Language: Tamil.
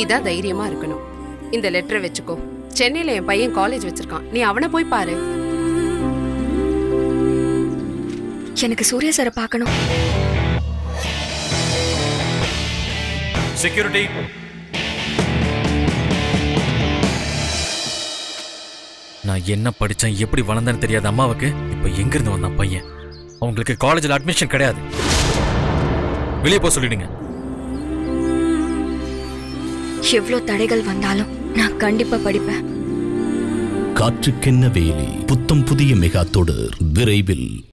தான் தைரியமா இருக்கணும் இந்த லெட்டரை வச்சுக்கோ சென்னையில என் பையன் காலேஜ் வச்சிருக்கான் நீ அவனை போய் பாரு எனக்கு சூர்யா சாரை பார்க்கணும் செக்யூரிட்டி நான் என்ன படிச்சேன் எப்படி வளர்ந்தேன்னு தெரியாத அம்மாவுக்கு இப்போ எங்க இருந்து வந்தான் பையன் அவங்களுக்கு காலேஜில் அட்மிஷன் கிடையாது வெளியே போக சொல்லிடுங்க எவ்வளோ தடைகள் வந்தாலும் நான் கண்டிப்பா படிப்பேன் காற்றுக்கென்ன வேலி புத்தம் புதிய மெகா தொடர் விரைவில்